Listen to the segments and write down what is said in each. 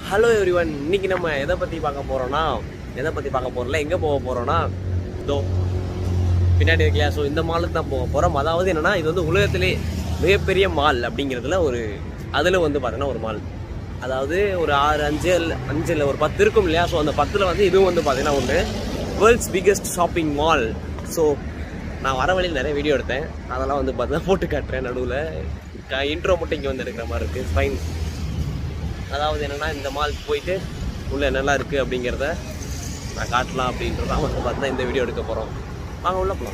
Hello everyone இன்னைக்கு நம்ம எதை பற்றி பார்க்க போகிறோம்னா எதை பற்றி பார்க்க போகிறோம்ல எங்கே போக போகிறோம்னா இதோ பின்னாடி இருக்கலையா ஸோ இந்த மாலுக்கு தான் போக போகிறோம் அதாவது என்னன்னா இது வந்து உலகத்திலே மிகப்பெரிய மால் அப்படிங்கிறதுல ஒரு அதில் வந்து பார்த்தீங்கன்னா ஒரு மால் அதாவது ஒரு ஆறு அஞ்சு இல்ல- அஞ்சு இல்லை ஒரு பத்து இருக்கும் இல்லையா ஸோ அந்த பத்தில் வந்து இதுவும் வந்து பார்த்தீங்கன்னா ஒன்று world's biggest shopping mall so நான் வர வழியில் நிறைய வீடியோ எடுத்தேன் அதெல்லாம் வந்து பார்த்தீங்கன்னா போட்டு காட்டுறேன் நடுவில் இன்ட்ரோ மட்டும் இங்கே வந்து எடுக்கிற மாதிரி இருக்குது ஃபைன் அதாவது என்னன்னா இந்த மால் போயிட்டு உள்ள என்னெல்லாம் இருக்குது அப்படிங்கிறத நான் காட்டலாம் அப்படின்றத வந்து பார்த்தீங்கன்னா இந்த வீடியோ எடுக்க போகிறோம் வாங்க உள்ள போகலாம்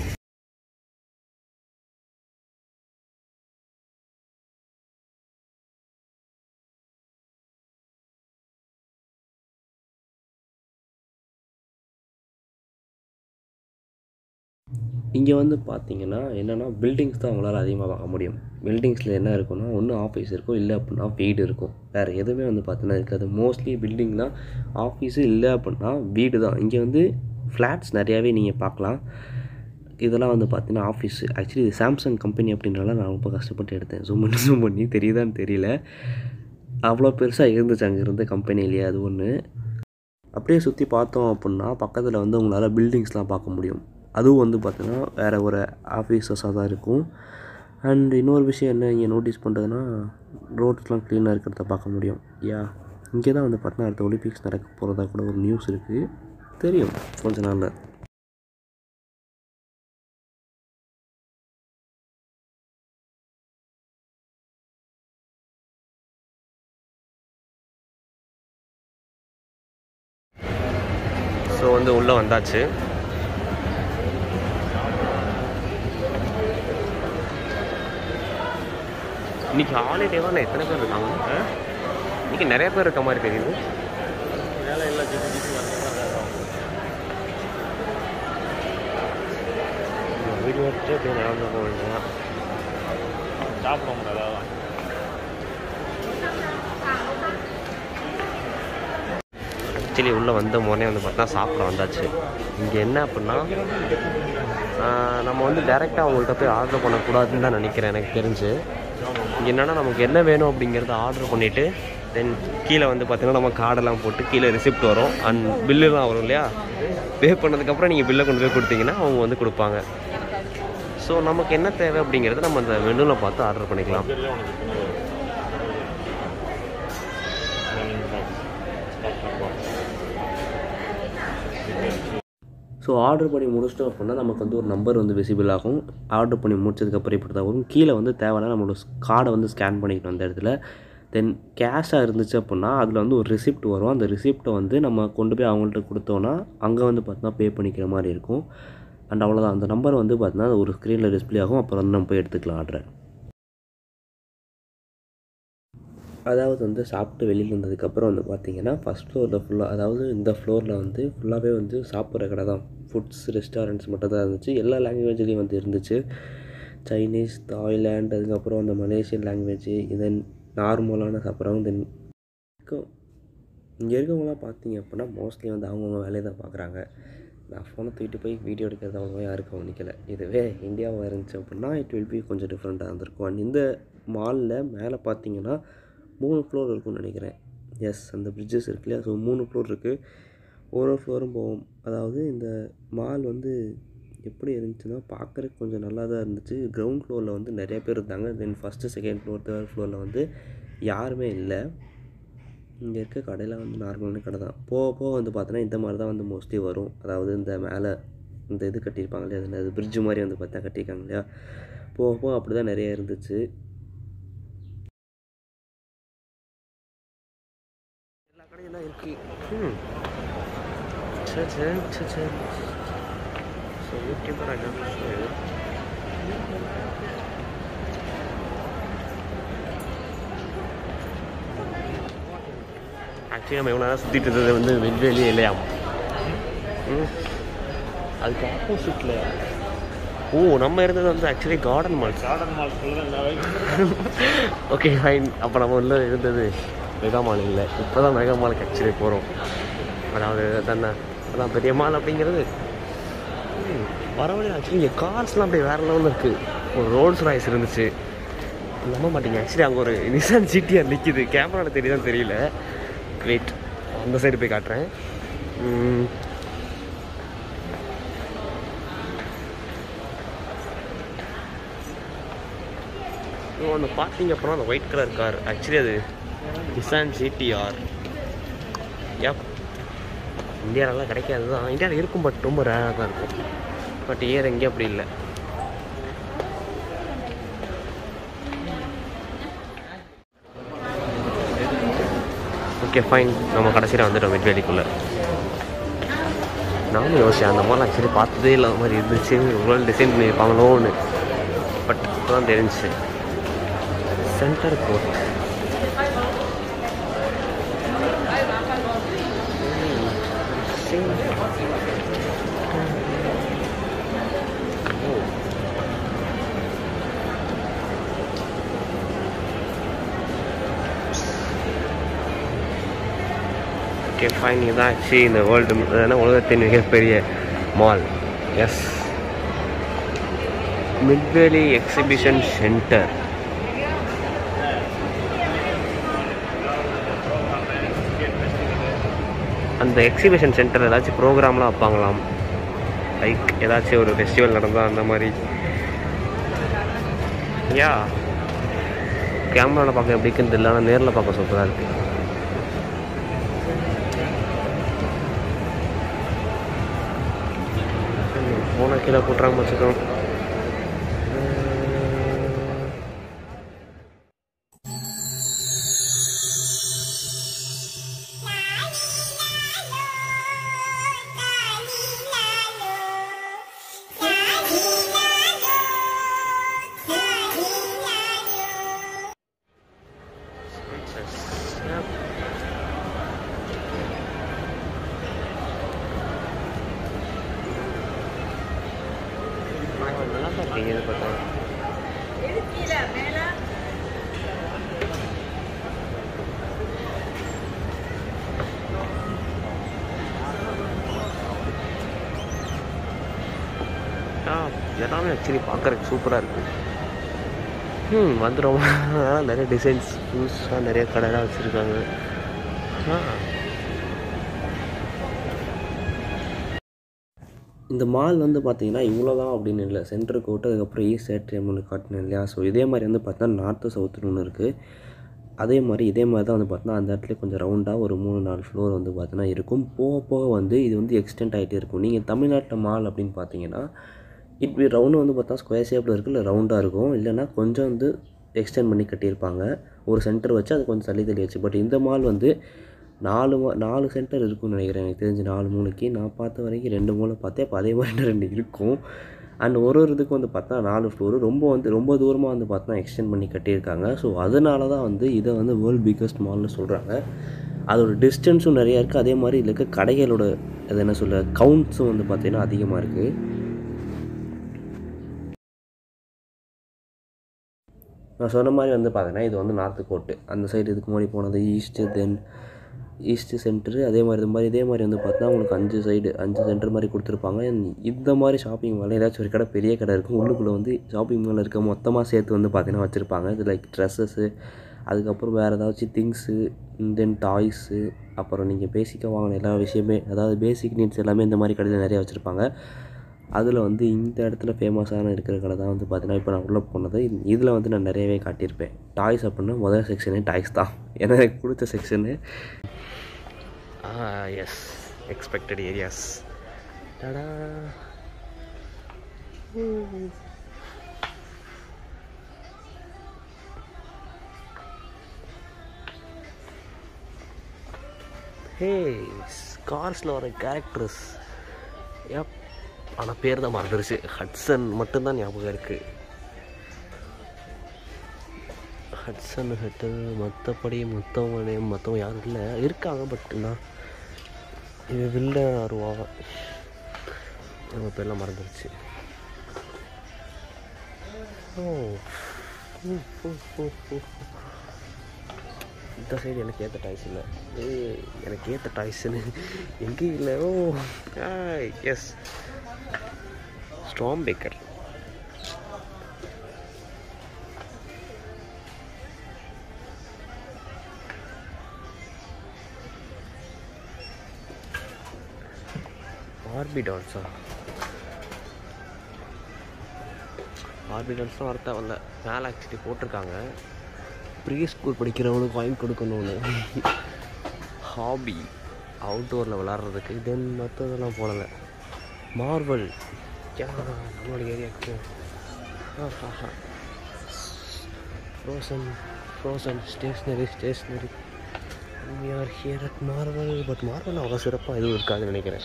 இங்கே வந்து பார்த்தீங்கன்னா என்னென்னா பில்டிங்ஸ் தான் உங்களால் அதிகமாக பார்க்க முடியும் பில்டிங்ஸில் என்ன இருக்குன்னா ஒன்று ஆஃபீஸ் இருக்கும் இல்லை அப்படின்னா வீடு இருக்கும் வேறு எதுவுமே வந்து பார்த்தீங்கன்னா இருக்காது மோஸ்ட்லி பில்டிங் தான் ஆஃபீஸு இல்லை அப்படின்னா வீடு தான் இங்கே வந்து ஃப்ளாட்ஸ் நிறையாவே நீங்கள் பார்க்கலாம் இதெல்லாம் வந்து பார்த்தீங்கன்னா ஆஃபீஸ் ஆக்சுவலி இது சாம்சங் கம்பெனி அப்படின்றனால நான் ரொம்ப கஷ்டப்பட்டு எடுத்தேன் ஜூம் பண்ணி ஜூம் பண்ணி தெரியுதான்னு தெரியல அவ்வளோ பெருசாக இருந்துச்சு அங்கே இருந்த கம்பெனிலேயே அது ஒன்று அப்படியே சுற்றி பார்த்தோம் அப்படின்னா பக்கத்தில் வந்து உங்களால் பில்டிங்ஸ்லாம் பார்க்க முடியும் அதுவும் வந்து பார்த்தீங்கன்னா வேறு ஒரு ஆஃபீஸஸாக தான் இருக்கும் அண்ட் இன்னொரு விஷயம் என்ன இங்கே நோட்டீஸ் பண்ணுறதுன்னா ரோட்ஸ்லாம் க்ளீனாக இருக்கிறத பார்க்க முடியும் யா இங்கே தான் வந்து பார்த்தீங்கன்னா அடுத்த ஒலிம்பிக்ஸ் நடக்க போகிறதா கூட ஒரு நியூஸ் இருக்குது தெரியும் கொஞ்ச நாளில் ஸோ வந்து உள்ளே வந்தாச்சு இன்னைக்கு ஹாலிடேவா நான் எத்தனை பேர் இருக்காங்க ஆ? இன்னைக்கு நிறைய பேர் இருக்க மாதிரி தெரியுது வேலை இல்லை ஜிபி ஜிபி வீடியோ எடுத்து அப்படியே நடந்து போக வேண்டியதான் சாப்பிட முடியாது ஆக்சுவலி உள்ளே வந்த உடனே வந்து பார்த்தா சாப்பிட வந்தாச்சு இங்கே என்ன அப்படின்னா ஆஹ், நம்ம வந்து டேரெக்டாக அவங்கள்ட்ட போய் ஆர்டர் பண்ணக்கூடாதுன்னு தான் நினைக்கிறேன் எனக்கு தெரிஞ்சு இங்கே என்னென்னா நமக்கு என்ன வேணும் அப்படிங்கிறத ஆர்டர் பண்ணிவிட்டு தென் கீழே வந்து பார்த்தீங்கன்னா நம்ம கார்டெல்லாம் போட்டு கீழே ரிசிப்ட் வரும் அண்ட் பில்லுலாம் வரும் இல்லையா பே பண்ணதுக்கப்புறம் நீங்கள் பில்லை கொண்டு போய் கொடுத்தீங்கன்னா அவங்க வந்து கொடுப்பாங்க ஸோ நமக்கு என்ன தேவை அப்படிங்கிறத நம்ம அந்த மெனுவில் பார்த்து ஆர்டர் பண்ணிக்கலாம் தெரியல உனக்கு ஸோ ஆர்டர் பண்ணி முடிச்சிட்டோம் அப்படின்னா நமக்கு வந்து ஒரு நம்பர் வந்து விசிபிள் ஆகும் ஆர்டர் பண்ணி முடிச்சதுக்கப்புறம் இப்படி தான் வரும் கீழே வந்து தேவையான நம்மளோட கார்டை வந்து ஸ்கேன் பண்ணிக்கணும் அந்த இடத்துல தென் கேஷாக இருந்துச்சு அப்படின்னா அதில் வந்து ஒரு ரிசிப்ட் வரும் அந்த ரிசிப்ட்டை வந்து நம்ம கொண்டு போய் அவங்கள்ட்ட கொடுத்தோன்னா அங்கே வந்து பார்த்தீங்கன்னா பே பண்ணிக்கிற மாதிரி இருக்கும் அண்ட் அவ்வளோதான் அந்த நம்பர் வந்து பார்த்தீங்கன்னா ஒரு ஸ்க்ரீனில் டிஸ்ப்ளே ஆகும் அப்புறம் வந்து நம்ம போய் எடுத்துக்கலாம் ஆர்டரை அதாவது வந்து சாப்பிட்டு வெளியில் வந்ததுக்கப்புறம் வந்து பார்த்தீங்கன்னா ஃபஸ்ட் ஃப்ளோரில் ஃபுல்லாக அதாவது இந்த ஃப்ளோரில் வந்து ஃபுல்லாகவே வந்து சாப்பிட்ற கடை தான் ஃபுட்ஸ் ரெஸ்டாரண்ட்ஸ் மட்டும் தான் இருந்துச்சு எல்லா லாங்குவேஜ்லேயும் வந்து இருந்துச்சு சைனீஸ் தாய்லாண்ட் அதுக்கப்புறம் அந்த மலேசியன் லாங்குவேஜ் இதன் நார்மலான சாப்பிட்றவங்க தென் இங்கே இருக்கவங்களாம் பார்த்தீங்க அப்படின்னா மோஸ்ட்லி வந்து அவங்கவுங்க வேலையை தான் பார்க்குறாங்க நான் ஃபோனை தூக்கிட்டு போய் வீடியோ எடுக்கிறது அவ்வளோவா யாரும் கவனிக்கல இதுவே இந்தியாவாக இருந்துச்சு அப்படின்னா இட் வில் பி கொஞ்சம் டிஃப்ரெண்ட்டாக இருந்திருக்கும் அண்ட் இந்த மாலில் மேலே பார்த்தீங்கன்னா மூணு ஃப்ளோர் இருக்கும்னு நினைக்கிறேன் எஸ் அந்த பிரிட்ஜஸ் இருக்கு இல்லையா ஸோ மூணு ஃப்ளோர் இருக்குது ஒரு ஒரு ஃப்ளோரும் போவோம் அதாவது இந்த மால் வந்து எப்படி இருந்துச்சுன்னா பார்க்குறதுக்கு கொஞ்சம் நல்லா தான் இருந்துச்சு கிரவுண்ட் ஃப்ளோரில் வந்து நிறைய பேர் இருந்தாங்க then first second floor third ஃப்ளோரில் வந்து யாருமே இல்லை இங்கே இருக்க கடையில் வந்து நார்மலான கடை தான் போக போக வந்து பார்த்தோன்னா இந்த மாதிரி தான் வந்து மோஸ்ட்லி வரும் அதாவது இந்த மேலே இந்த இது கட்டியிருப்பாங்க இல்லையா அதில் அது பிரிட்ஜு மாதிரி வந்து பார்த்தா கட்டியிருக்காங்க இல்லையா போக போக அப்படி தான் நிறைய இருந்துச்சு எல்லா கடையெல்லாம் இருக்கு ம் சரி சரி சரி சரி ஸோ யூடியூபர் ஆக்சுவலி நம்ம இவ்வளோ நேரம் சுற்றிட்டு இருந்தது வந்து வெல்வேலியே இல்லையாம் ம் அதுக்கு ஆப்போசிட்டில் ஓ நம்ம இருந்தது வந்து ஆக்சுவலி கார்டன் மால்ஸ் கார்டன் மால்ஸ்குள்ள தான் எல்லா ஓகே ஃபைன் அப்போ நம்ம உள்ள இருந்தது மெகா மால் இல்லை இப்போ தான் மெகா மாலுக்கு ஆக்சுவலி போகிறோம் அதாவது தானே அதான் பெரிய மால் அப்படிங்கிறது ம், வர வழி ஆக்சுவலி இங்கே கார்ஸ்லாம் அப்படியே வேறு லெவலில் இருக்குது ஒரு ரோல்ஸ் ராய்ஸ் இருந்துச்சு நம்ப மாட்டீங்க ஆக்சுவலி அங்கே ஒரு நிசான் ஜிடிஆர் நிற்கிது கேமராவில் தெரியுதான்னு தெரியல வெயிட் அந்த சைடு போய் காட்டுறேன் ம். ஒன்று பார்த்தீங்க அப்படின்னா அந்த ஒயிட் கலர் கார் ஆக்சுவலி அது நிசான் ஜிடிஆர் யப் இந்தியாவிலலாம் கிடைக்காது தான் இந்தியாவில் இருக்கும் பட் ரொம்ப ரேராக தான் இருக்கும் பட் ஏர் எங்கேயும் அப்படி இல்லை ஓகே ஃபைன் நம்ம கடைசியில் வந்துட்டோம் மிட்வேலிக்குள்ளே நானும் யோசிச்சேன் அந்த மாதிரிலாம் ஆக்சுவலி பார்த்ததே இல்லாத மாதிரி இருந்துச்சு இவ்வளோ டிசைன் பண்ணியிருப்பாங்களோன்னு பட் இப்போ தான் தெரிஞ்சுச்சு சென்டர் கோர்ட் ஓகே ஃபைன் இதுதான் ஆக்சுவலி இந்த வேர்ல்டு அதாவது உலகத்தின் மிகப்பெரிய மால் எஸ் மிட்வேலி எக்ஸிபிஷன் சென்டர் அந்த எக்ஸிபிஷன் சென்டர் ஏதாச்சும் ப்ரோக்ராம்லாம் வைப்பாங்களாம் லைக் ஏதாச்சும் ஒரு ஃபெஸ்டிவல் நடந்தால் அந்த மாதிரி யா கேமராவில் பார்க்க எப்படி இருக்குன்னு தெரியல ஆனால் நேரில் பார்க்க சூப்பராக இருக்குது போன கீழே போட்டுறாங்க வச்சுக்கோம் நல்லா தான் இருக்கீங்க இது பார்த்தா ஆ எல்லாமே ஆக்சுவலி பார்க்குறதுக்கு சூப்பராக இருக்குது ம் வந்துடும் அதனால் நிறைய டிசைன்ஸ் புதுசாக நிறைய கடைலாம் வச்சுருக்காங்க ஆ இந்த மால் வந்து பார்த்தீங்கன்னா இவ்வளோ தான் அப்படின்னு இல்லை சென்டர் கோட்டு அதுக்கப்புறம் ஈஸ்ட் ஏட்ரியம் ஒன்று காட்டினேன் இல்லையா ஸோ இதே மாதிரி வந்து பார்த்தீங்கன்னா நார்த்து சவுத்துன்னு ஒன்று இருக்குது அதே மாதிரி இதே மாதிரி தான் வந்து பார்த்தீங்கன்னா அந்த இடத்துல கொஞ்சம் ரவுண்டாக ஒரு மூணு நாலு ஃப்ளோர் வந்து பார்த்தீங்கன்னா இருக்கும் போக போக வந்து இது வந்து எக்ஸ்டெண்ட் ஆகிட்டே இருக்கும் நீங்கள் தமிழ்நாட்டில் மால் அப்படின்னு பார்த்தீங்கன்னா இப்படி ரவுண்டு வந்து பார்த்தா ஸ்கொயர் ஷேப்பில் இருக்குது இல்லை ரவுண்டாக இருக்கும் இல்லைன்னா கொஞ்சம் வந்து எக்ஸ்டெண்ட் பண்ணி கட்டியிருப்பாங்க ஒரு சென்டர் வச்சு அது கொஞ்சம் தள்ளி தள்ளி வச்சு பட் இந்த மால் வந்து நாலு மா நாலு சென்டர் இருக்கும்னு நினைக்கிறேன் எனக்கு தெரிஞ்சு நாலு மூளைக்கு நான் பார்த்த வரைக்கும் ரெண்டு மூளை பார்த்தேன் அப்போ அதே மாதிரி இன்னும் ரெண்டு இருக்கும் அண்ட் ஒரு ஒரு இதுக்கு வந்து பார்த்தா நாலு ஃப்ளோரு ரொம்ப வந்து ரொம்ப தூரமாக வந்து பார்த்தா எக்ஸ்டெண்ட் பண்ணி கட்டியிருக்காங்க ஸோ அதனால தான் வந்து இதை வந்து வேர்ல்ட் பிக்கஸ்ட் மால்னு சொல்கிறாங்க அதோட டிஸ்டன்ஸும் நிறையா இருக்குது அதே மாதிரி இதில் இருக்க கடைகளோட அது என்ன சொல்ல கவுண்ட்ஸும் வந்து பார்த்திங்கன்னா அதிகமாக இருக்குது நான் சொன்ன மாதிரி வந்து பார்த்தீங்கன்னா இது வந்து நார்த்து கோட்டு அந்த சைடு இதுக்கு முன்னாடி போனது ஈஸ்ட்டு தென் ஈஸ்ட்டு சென்டரு அதே மாதிரி இது மாதிரி இதே மாதிரி வந்து பார்த்தீங்கன்னா உங்களுக்கு அஞ்சு சைடு அஞ்சு சென்டர் மாதிரி கொடுத்துருப்பாங்க இந்த மாதிரி ஷாப்பிங் மால் ஏதாச்சும் ஒரு கடை பெரிய கடை இருக்கும் உள்ளுக்குள்ளே வந்து ஷாப்பிங் மால் இருக்க மொத்தமாக சேர்த்து வந்து பார்த்தீங்கன்னா வச்சுருப்பாங்க இது லைக் ட்ரெஸ்ஸஸ்ஸு அதுக்கப்புறம் வேறு ஏதாச்சும் திங்ஸு தென் டாய்ஸு அப்புறம் நீங்கள் பேசிக்காக வாங்கின எல்லா விஷயமே அதாவது பேசிக் நீட்ஸ் எல்லாமே இந்த மாதிரி கடையில் நிறையா வச்சுருப்பாங்க அதில் வந்து இந்த இடத்துல ஃபேமஸான இருக்கிற கடை தான் வந்து பார்த்தீங்கன்னா இப்போ நான் உள்ளே போனது இதில் வந்து நான் நிறையவே காட்டியிருப்பேன் டாய்ஸ் அப்படின்னா முதல் செக்ஷனே டாய்ஸ் தான் ஏன்னா எனக்கு பிடிச்ச செக்ஷனு எஸ் எக்ஸ்பெக்டட் ஏரியாஸ் டடா ஹே கார்ஸில் வர கேரக்டர்ஸ் ஏப் ஆனால் பேர் தான் மறந்துருச்சு ஹட்சன் மட்டும்தான் ஞாபகம் இருக்குது ஹட்சன் ஹெட்டல் மற்றபடி மற்றவங்க மற்றவங்க யாரும் இல்லை இருக்காங்க பட் நான் இது வில்ல அருவா நம்ம பேர்லாம் மறந்துருச்சு ஓ ம், ம், ம், ம். இந்த சைடு எனக்கு ஏற்ற டாய்ஸ் இல்லை ஏய் எனக்கு ஏற்ற டாய்ஸ்னு எங்கேயும் இல்லை ஓ எஸ் ஸ்ட்ராம் பேக்கர் ஆர்பி டான்ஸா ஆர்பி டான்ஸ்லாம் வர தேவையில்ல மேலே ஆக்சுவலி போட்டிருக்காங்க ப்ரீ ஸ்கூல் படிக்கிறவனுக்கு வாங்கி கொடுக்கணும்னு ஹாபி அவுட்டோரில் விளாட்றதுக்கு தென் மற்றதெல்லாம் போடலை மார்வல் யா நம்மளோட ஏரியாவுக்கு Frozen Frozen stationery stationery we are here at Marvel but Marvel அவ்வளோ சிறப்பாக எதுவும் இருக்காதுன்னு நினைக்கிறேன்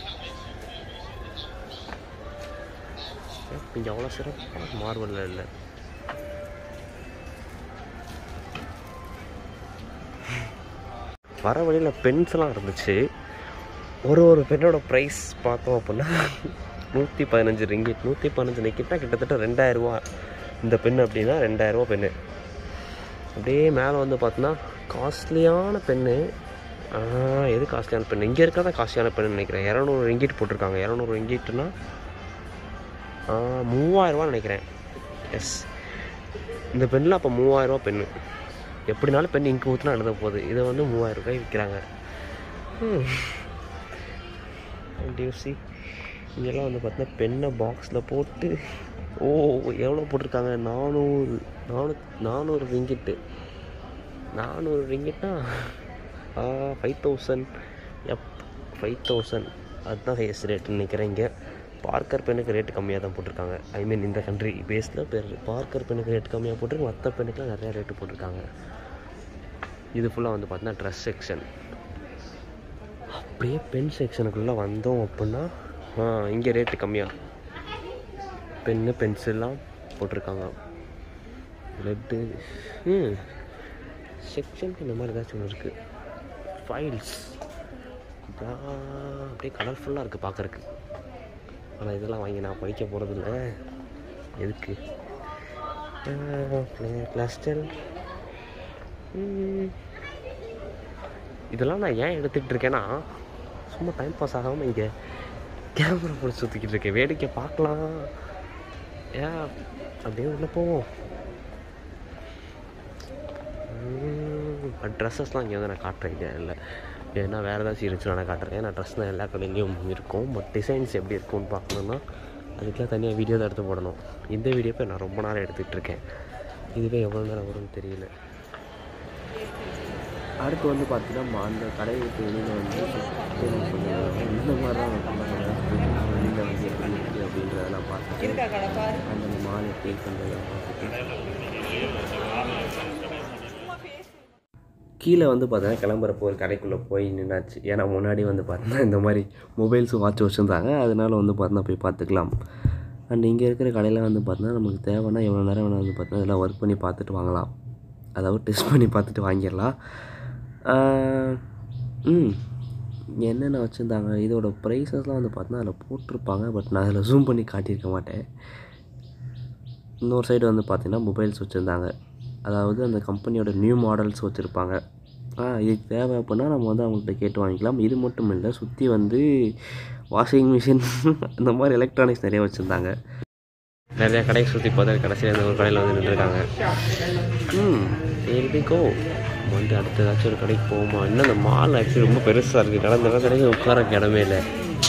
இங்கே அவ்வளோ சிறப்பாக மார்வலில் இல்லை வர வழியில் பென்ஸ்லாம் இருந்துச்சு ஒரு ஒரு பெண்ணோட ப்ரைஸ் பார்த்தோம் அப்படின்னா நூற்றி பதினஞ்சு ரிங்கிட் நூற்றி பதினஞ்சு ரிங்கிட்னா கிட்டத்தட்ட ரெண்டாயிரரூவா இந்த பென் அப்படின்னா ரெண்டாயிரரூவா பென்னு அப்படியே மேலே வந்து பார்த்தோன்னா காஸ்ட்லியான பென்னு எது காஸ்ட்லியான பென் இங்கே இருக்கிறதா காஸ்ட்லியான பென்னு நினைக்கிறேன் இரநூறு ரிங்கிட் போட்டிருக்காங்க இரநூறு ரிங்கிட்னா மூவாயிரரூவா நினைக்கிறேன் எஸ் இந்த பெண்ணில் அப்போ மூவாயிரரூவா பென்னு எப்படினாலும் பெண் இங்கு ஊற்றினா எழுத போகுது இதை வந்து மூவாயிரம் ரூபாய் விற்கிறாங்க டியூசி இங்கெல்லாம் வந்து பார்த்தீங்கன்னா பெண்ணை பாக்ஸில் போட்டு ஓ எவ்வளோ போட்டிருக்காங்க நானூறு நானூ நானூறு ரிங்கிட்டு நானூறு ரிங்கிட்னா ஃபைவ் தௌசண்ட் எப் ஃபைவ் தௌசண்ட் அதுதான் ஹையஸ்ட் ரேட்டுன்னு நினைக்கிறேன் இங்கே பார்க்கர் பெண்ணுக்கு ரேட்டு கம்மியாக தான் போட்டிருக்காங்க ஐ மீன் இந்த கண்ட்ரி பேஸில் பேர் பார்க்கர் பெண்ணுக்கு ரேட் கம்மியாக போட்டிருக்கு மற்ற பெண்ணுக்குலாம் நிறையா ரேட்டு போட்டிருக்காங்க இது ஃபுல்லாக வந்து பார்த்தீங்கன்னா ட்ரெஸ் செக்ஷன் அப்படியே பென் செக்ஷனுக்குள்ளே வந்தோம் அப்படின்னா இங்கே ரேட்டு கம்மியாக பென்னு பென்சில்லாம் போட்டிருக்காங்க லெட்டு ம் செக்ஷனுக்கு இந்த மாதிரி ஏதாச்சும் ஒன்று இருக்குது ஃபைல்ஸ் அப்படியே கலர்ஃபுல்லாக இருக்குது பார்க்குறக்கு ஆனால் இதெல்லாம் வாங்கி நான் படிக்க போகிறதில்ல எதுக்கு பிளாஸ்டல் இதெல்லாம் நான் ஏன் எடுத்துக்கிட்டு இருக்கேன்னா சும்மா டைம் பாஸ் ஆகாமல் இங்கே கேமரா போட்டு சுற்றிக்கிட்டு இருக்கேன் வேடிக்கை பார்க்கலாம் ஏன் அப்படியே உள்ளே போவோம் ட்ரெஸ்ஸஸ்லாம் இங்கே வந்து நான் காட்டுறேன் இங்கே இல்லை ஏன்னா வேறு ஏதாச்சும் இருந்துச்சுன்னா நான் காட்டுறேன் ஏன்னா ட்ரெஸ் தான் எல்லா கடையிலையும் இருக்கும் பட் டிசைன்ஸ் எப்படி இருக்கும்னு பார்க்கணுன்னா அதுக்கெலாம் தனியாக வீடியோ தான் எடுத்து போடணும் இந்த வீடியோ போய் நான் ரொம்ப நேரம் எடுத்துகிட்டு இருக்கேன் இதுவே எவ்வளோ நேரம் வரும்னு தெரியல அடுத்து வந்து பார்த்தீங்கன்னா அந்த கடையை விட்டு வெளியில் வந்து சுத்தம் பண்ணுவாங்க இந்த மாதிரி தான் பண்ணாங்க வெளியில் வந்து எப்படி இருக்குது அப்படின்றதெல்லாம் பார்த்துட்டு அந்த மாலை பே பண்ணுறதெல்லாம் பார்த்துட்டு கீழே வந்து பார்த்தீங்கன்னா கிளம்புறப்போ ஒரு கடைக்குள்ளே போய் நின்னாச்சு ஏன்னா முன்னாடி வந்து பார்த்தீங்கன்னா இந்த மாதிரி மொபைல்ஸ் வாட்ச் வச்சுருந்தாங்க அதனால வந்து பார்த்தீங்கன்னா போய் பார்த்துக்கலாம் அண்ட் இங்கே இருக்கிற கடையில் வந்து பார்த்தீங்கன்னா நமக்கு தேவைன்னா எவ்வளோ நேரம் வேணால் வந்து பார்த்தீங்கன்னா இதெல்லாம் ஒர்க் பண்ணி பார்த்துட்டு வாங்கலாம் அதாவது டெஸ்ட் பண்ணி பார்த்துட்டு வாங்கிடலாம் ஆஹ், ம் என்னென்ன வச்சுருந்தாங்க இதோட ப்ரைஸஸ்லாம் வந்து பார்த்தீங்கன்னா அதில் போட்டிருப்பாங்க பட் நான் அதில் ஜூம் பண்ணி காட்டியிருக்க மாட்டேன் இன்னொரு சைடு வந்து பார்த்தீங்கன்னா மொபைல்ஸ் வச்சுருந்தாங்க அதாவது அந்த கம்பெனியோட நியூ மாடல்ஸ் வச்சுருப்பாங்க ஆ இதுக்கு தேவை அப்படின்னா நம்ம வந்து அவங்கள்ட்ட கேட்டு வாங்கிக்கலாம் இது மட்டும் இல்லை சுற்றி வந்து வாஷிங் மிஷின் அந்த மாதிரி எலக்ட்ரானிக்ஸ் நிறைய வச்சுருந்தாங்க நிறையா கடையை சுற்றி பார்த்தா கடைசியில் இந்த ஒரு கடையில் வந்து நின்றுருக்காங்க ம் சரி கோ வந்து அடுத்த ஏதாச்சும் ஒரு கடைக்கு போகுமா இன்னும் அந்த மால் ஆக்சுவலி ரொம்ப பெருசாக இருக்குது கடந்த கடைக்கு உட்காரக்கு இடமே இல்லை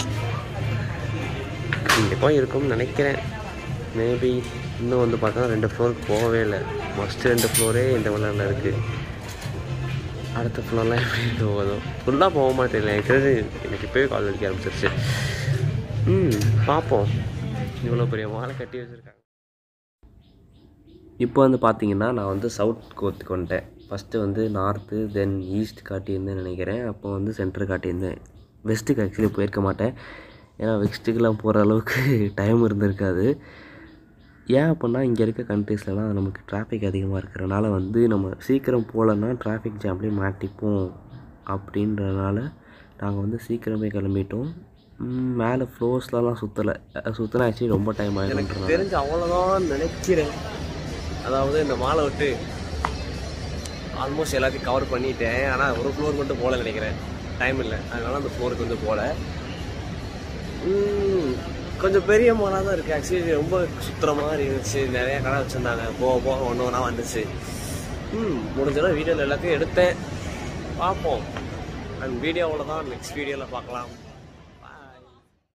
கண்டிப்பாக இருக்கும்னு நினைக்கிறேன் மேபி இன்னும் வந்து பார்த்தா ரெண்டு ஃப்ளோருக்கு போகவே இல்லை மஸ்ட் ரெண்டு ஃப்ளோரே இந்த விளையாடில் இருக்குது அடுத்த ஃப்ளோர்லாம் எப்படி போதும் ஃபுல்லாக போக மாட்டேன் எனக்கு தெரிஞ்சு எனக்கு இப்போவே கால் அடிக்க ஆரம்பிச்சிருச்சு ம் பார்ப்போம் இவ்வளோ பெரிய மாலை கட்டி வச்சுருக்காங்க இப்போ வந்து பார்த்தீங்கன்னா நான் வந்து சவுத் கோத்துக்கு வந்துட்டேன் ஃபஸ்ட்டு வந்து நார்த்து தென் ஈஸ்ட் காட்டியிருந்தேன்னு நினைக்கிறேன் அப்போ வந்து சென்டர் காட்டியிருந்தேன் வெஸ்ட்டுக்கு ஆக்சுவலி போயிருக்க மாட்டேன் ஏன்னா வெஸ்ட்டுக்கெலாம் போகிற அளவுக்கு டைம் இருந்திருக்காது ஏன் அப்படின்னா இங்கே இருக்க கண்ட்ரீஸ்லலாம் நமக்கு டிராஃபிக் அதிகமாக இருக்கிறனால வந்து நம்ம சீக்கிரம் போகலன்னா டிராஃபிக் ஜாம்லேயே மாட்டிப்போம் அப்படின்றனால நாங்கள் வந்து சீக்கிரமே கிளம்பிட்டோம் ம், மேலே ஃப்ளோர்ஸ்லலாம் சுற்றலை சுற்றினா ஆக்சுவலி ரொம்ப டைம் எனக்கு ஆகிடும்ன்றனால தெரிஞ்சு அவ்வளோதான் நினைக்கிறேன் அதாவது இந்த மாலை விட்டு ஆல்மோஸ்ட் எல்லாத்தையும் கவர் பண்ணிட்டேன் ஆனால் ஒரு ஃப்ளோர் மட்டும் போகல நினைக்கிறேன் டைம் இல்லை அதனால அந்த ஃப்ளோருக்கு வந்து போகல உம், கொஞ்சம் பெரிய மாலாக தான் இருக்குது ஆக்சுவலி ரொம்ப சுற்றுற மாதிரி இருந்துச்சு நிறைய கடை வச்சுருந்தாங்க போக போக ஒன்று ஒன்றா வந்துச்சு ம் முடிஞ்சளவு வீடியோவில் எல்லாத்தையும் எடுத்தேன் பார்ப்போம் அண்ட் வீடியோவில் தான் நெக்ஸ்ட் வீடியோவில் பார்க்கலாம்